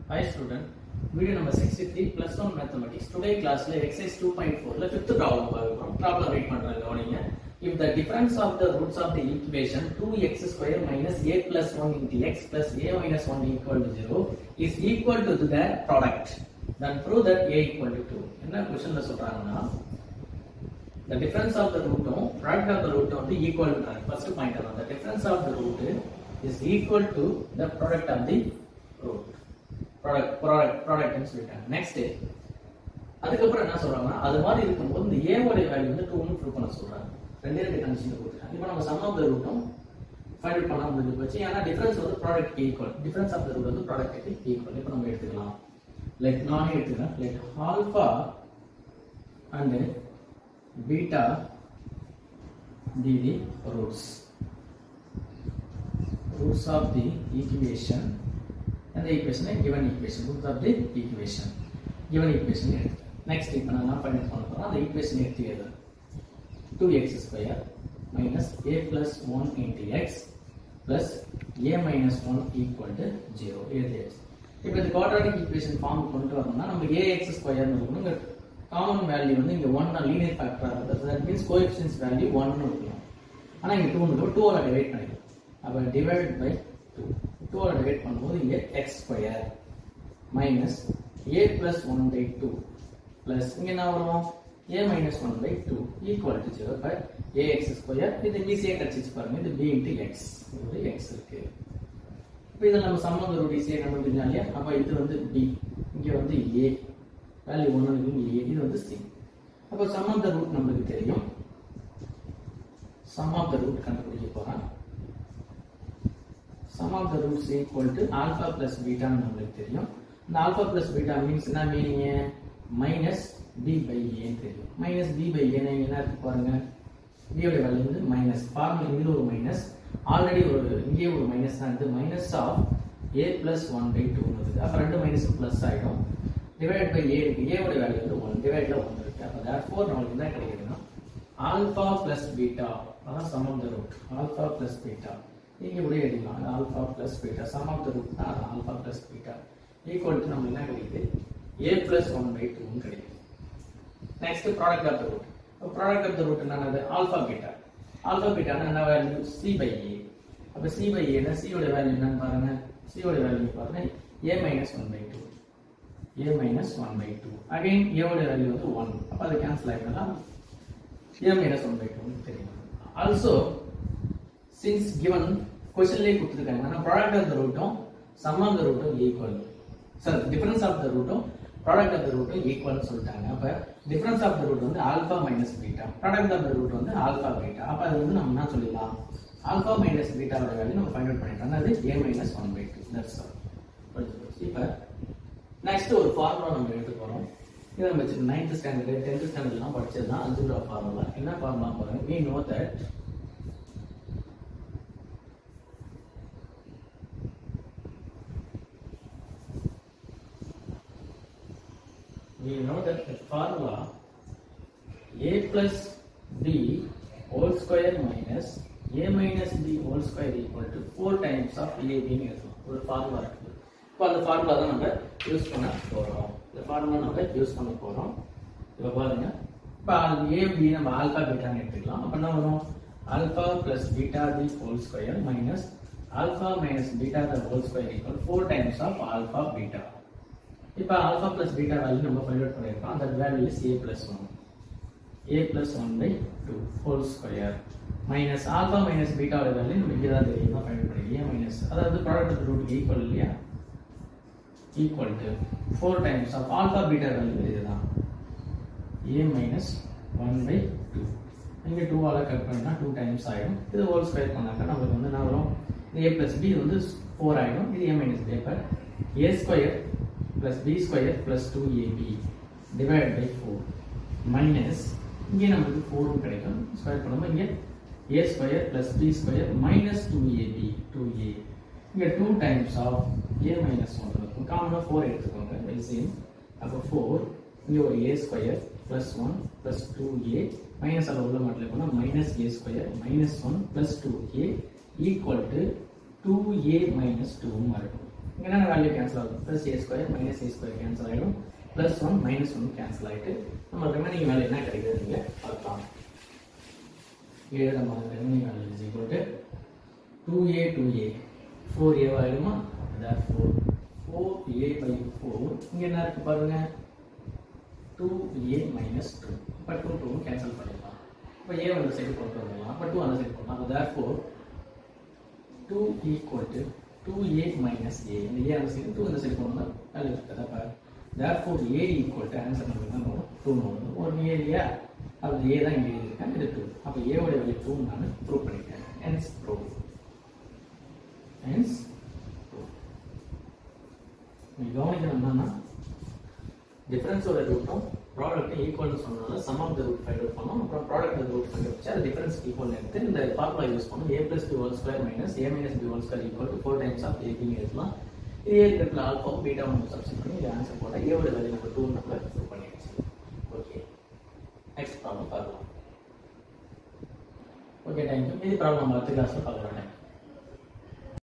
Hi student, video number 63 plus 1 mathematics. Today classல exercise 2.4 ல fifth problem பார்க்கிறோம். Problem read பண்றாங்க கவனிங்க. If the difference of the roots of the equation 2x square minus a plus 1 into x plus a minus 1 equal to 0 is equal to the product, then prove that a equal to 2. என்ன questionல சொல்றாங்கன்னா the difference of the root உம் product of the root வந்து equal ன்றாங்க. First point அதான். The difference of the root is equal to the product of the root. Product product ப்ராடக்ட்னு சொல்லிட்டாங்க next அதுக்கப்புறம் என்ன சொல்றாங்கன்னா அது மாதிரி இருக்கும்போது இந்த a உடைய வேல்யூ வந்து 2 னு ப்ரூவ் பண்ண சொல்றாங்க ரெண்டே ரெண்டு கண்டிஷன் கொடுத்துட்டாங்க இப்போ நம்ம சம் ஆஃப் த ரூட்டும் ஃபைண்ட் அவுட் பண்ண முடிஞ்சு போச்சு ஏன்னா டிஃபரன்ஸ் வந்து product equal difference of the root வந்து ப்ராடக்ட்டுக்கு ஈக்குவல் இப்போ நம்ம எடுத்துக்கலாம் லைக் நானே எடுத்துக்கிறேன் like alpha and beta the the roots roots of the equation and the equation is given equation roots of the equation given equation எடுத்து next இப்போ நான் என்ன பண்ண போறோம் அந்த equation எடுத்து எழுது 2x square minus a plus 1 into x plus a minus 1 equal to 0 எழுதியாச்சு இப்போ இந்த குவாட்ராட்டிக் ஈக்குவேஷன் ஃபார்ம் கொண்டு வரணும்னா நம்ம ax ஸ்கொயர்னு இருக்கணும் இங்க காமன் வேல்யூ வந்து இங்க 1 லீனியர் ஃபேக்டரா இருக்குது தட் மீன்ஸ் கோஎஃபிஷியன்ஸ் வேல்யூ 1 னு இருக்கணும் ஆனா இங்க 2 னு 2 ஆல டிவைட் பண்ணிக்கலாம் அப்ப டிவைட் பை 2 2 ஆல டிவைட் பண்ணும்போது இங்க x square minus a plus one by two plus இங்க என்ன வரும் a minus one by two equal to zero by ax square இது ஈஸியா கிடைச்சிச்சு பாருங்க இது b இன்ட்டு எக்ஸ் இது எக்ஸ் இருக்கு இப்போ இதில் நம்ம சம்மந்த ரூட் ஈஸியாக கண்டுபிடிக்கலாம் இல்லையா அப்போ இது வந்து b இங்க வந்து a வேல்யூ ஒன்று இருக்கு இங்க a இது வந்து c அப்போ சம்மந்த ரூட் நம்மளுக்கு தெரியும் சம் ஆஃப் த ரூட் கண்டுபிடிக்க போறோம் sum of the roots equal to alpha plus beta ன்னு நம்மளுக்கு தெரியும் இந்த alpha plus beta மீன்ஸ் என்ன meaning minus b by a ன்னு தெரியும் மைனஸ் b by a னா இங்க என்ன இருக்கு பாருங்க b உடைய வேல்யூ வந்து மைனஸ் ஃபார்முலா இங்க ஒரு மைனஸ் ஆல்ரெடி ஒரு இங்கே ஒரு மைனஸ் தான் இருக்கு minus of a plus 1 by 2 ன்னு இருக்கு அப்ப ரெண்டு மைனஸ் பிளஸ் ஆயிடும் டிவைட் பை a இருக்கு a உடைய வேல்யூ வந்து 1 டிவைட்ல 1 இருக்கு அப்ப therefore நமக்கு என்ன கிடைக்குதுன்னா ஆல்பா பிளஸ் பீட்டா அதான் sum of the root alpha plus beta இங்க கூட எழுதிக்கலாம் alpha plus beta sum of the root தான் alpha plus beta equal to நமக்கு என்ன கிடைக்குது ஏ பிளஸ் ஒன் பை டூன்னு கிடைக்குது next product of the root product of the root என்னது ஆல்பா பீட்டா ஆல்பா பீட்டானா என்ன வேல்யூ சி பை ஏ அப்ப சி பை ஏனா சி ஓட வேல்யூ என்னன்னு பாருங்க சி ஓட வேல்யூ பாருங்க A minus one by two A minus one by two again A ஓட வேல்யூ வந்து ஒன் அப்ப அது கேன்சல் ஆயிடலாம் A minus one by two தெரியும் ஆல்சோ சின்ஸ் கிவன் கொஸ்டின்லேயே கொடுத்துருக்காங்க ஆனால் ப்ராடக்ட் ஆஃப் த ரூட்டும் சம் ஆஃப் த ரூட்டும் equal sir difference of the ரூட்டும் ப்ராடக்ட் ஆஃப் த ரூட்டும் ஈக்குவல்னு சொல்லிட்டாங்க அப்போ டிஃபரன்ஸ் ஆஃப் த ரூட் வந்து alpha minus beta product of the root வந்து ஆல்ஃபா பீட்டா அப்போ அது வந்து நம்ம என்ன சொல்லிடலாம் ஆல்ஃபா மைனஸ் பீட்டாவோட வேல்யூ நம்ம ஃபைண்ட் அவுட் பண்ணிட்டோம் அது A minus one by two that's all இப்போ நெக்ஸ்ட் ஒரு ஃபார்முலா நம்ம எடுத்து போகிறோம் இதை நம்ம நைன்த் ஸ்டாண்டர்ட் டென்த் ஸ்டாண்டர்ட்லாம் படிச்சது தான் அல்ஜிப்ரா ஃபார்முலா என்ன ஃபார்முலா பாருங்க we know that we know that the formula a plus b whole square minus a minus b whole square equal to 4 times of a b ன்னு எழுதலாம் ஒரு formula இருக்குது இப்போ அந்த ஃபார்முலா தான் நம்ம யூஸ் பண்ண போறோம் இந்த ஃபார்முலா நம்ம யூஸ் பண்ண போறோம் இப்போ பாருங்க இப்போ ஏ பி நம்ம ஆல்பா பீட்டான்னு எடுத்துக்கலாம் அப்போ என்ன வரும் alpha plus beta the whole square minus alpha minus beta the whole square equal four times of alpha beta இப்போ ஆல்பா பிளஸ் பீட்டா வேல்யூ நம்ம ஃபைண்ட் அவுட் பண்ணியிருக்கோம் அந்த value is A plus one A plus one by two whole square minus alpha minus பீட்டாவோட value நம்ம இங்கே தான் தெரியும் find out பண்ணி ஏ மைனஸ் அதாவது ப்ராடக்ட் ரூட் ஈக்குவல் இல்லையா equal to four times of alpha beta value இதுதான் A minus one by two இங்கே டூவால் கட் பண்ணினா டூ டைம்ஸ் ஆகிடும் இது ஹோல் ஸ்கொயர் பண்ணாக்கா நம்மளுக்கு வந்து என்ன வரும் ஏ பிளஸ் பி வந்து ஃபோர் ஆகிடும் இது ஏ மைனஸ் பி அப்போ A square plus b square plus 2ab divided by 4 minus இங்கே நமக்கு 4 கிடைக்கும் ஸ்கொயர் பண்ணும்போது இங்கே a square plus b square minus 2ab 2a இங்கே 2 times of a minus 1 இருக்கும் காமனாக 4 எடுத்துக்கோங்க LCM அப்போ 4 இங்கே ஒரு a square plus 1 plus 2a minus அதில் உள்ள மாட்டில் போனால் minus a square minus 1 plus 2a equal to 2a minus 2 இருக்கும் இங்கே என்ன வேல்யூ கேன்சல் ஆகும் plus A square minus A square cancel ஆகிடும் plus one minus one cancel ஆகிட்டு நம்ம ரிமைனிங் வேல்யூ என்ன கிடைக்குது நீங்கள் பார்க்கலாம் ஏழு நம்ம remaining value is equal to two A two A four ஏவா ஆயிடுமா அதான் four four A by four இங்கே என்ன இருக்கு பாருங்க டூ ஏ மைனஸ் டூ இப்போ டூ டூ கேன்சல் பண்ணிடலாம் இப்போ ஏ அந்த சைடு கொண்டு வரலாம் அப்போ டூ அந்த சைடு போடலாம் அப்போ therefore two equal to two A minus A இந்த ஏ அந்த சைடு டூ இந்த சைடு போடணும் வேல்யூ இருக்குது அப்போ therefore A equal to answer நமக்கு தான் வரும் டூ வரும் ஒரு ஏ இல்லையா அப்போ ஏ தான் இங்கே எழுதியிருக்கேன் இது டூ அப்போ ஏவோட வேல்யூ டூ நான் ப்ரூவ் பண்ணிட்டேன் ஹென்ஸ் ப்ரூவ் ஹென்ஸ் ப்ரூவ் நீங்கள் கவனிக்கணும் என்னன்னா டிஃபரன்ஸோட ரூட்டும் ப்ராடக்ட் ஈக்குவல்னு சொன்னால sum of the root find out பண்ணோம் அப்புறம் ப்ராடக்ட் ரூட் ஃபைண்ட் வச்சு அது டிஃபரன்ஸ் ஈக்குவல் எடுத்து இந்த ஃபார்முலா யூஸ் பண்ணோம் A plus B whole square minus A minus B whole square equal to four times of ஏபின்னு எழுதலாம் இதே இருக்கிற ஆல்ஃபாவும் பீட்டா நம்ம சப்ஸ்டிட் பண்ணி இது ஆன்சர் போட்டால் ஏவோட வேல்யூ நம்ம டூ நம்ம ப்ரூவ் பண்ணிடுச்சு ஓகே நெக்ஸ்ட் ப்ராப்ளம் பார்க்கலாம் ஓகே தேங்க்யூ இது ப்ராப்ளம் நம்ம அடுத்த கிளாஸில் பார்க்கலாம்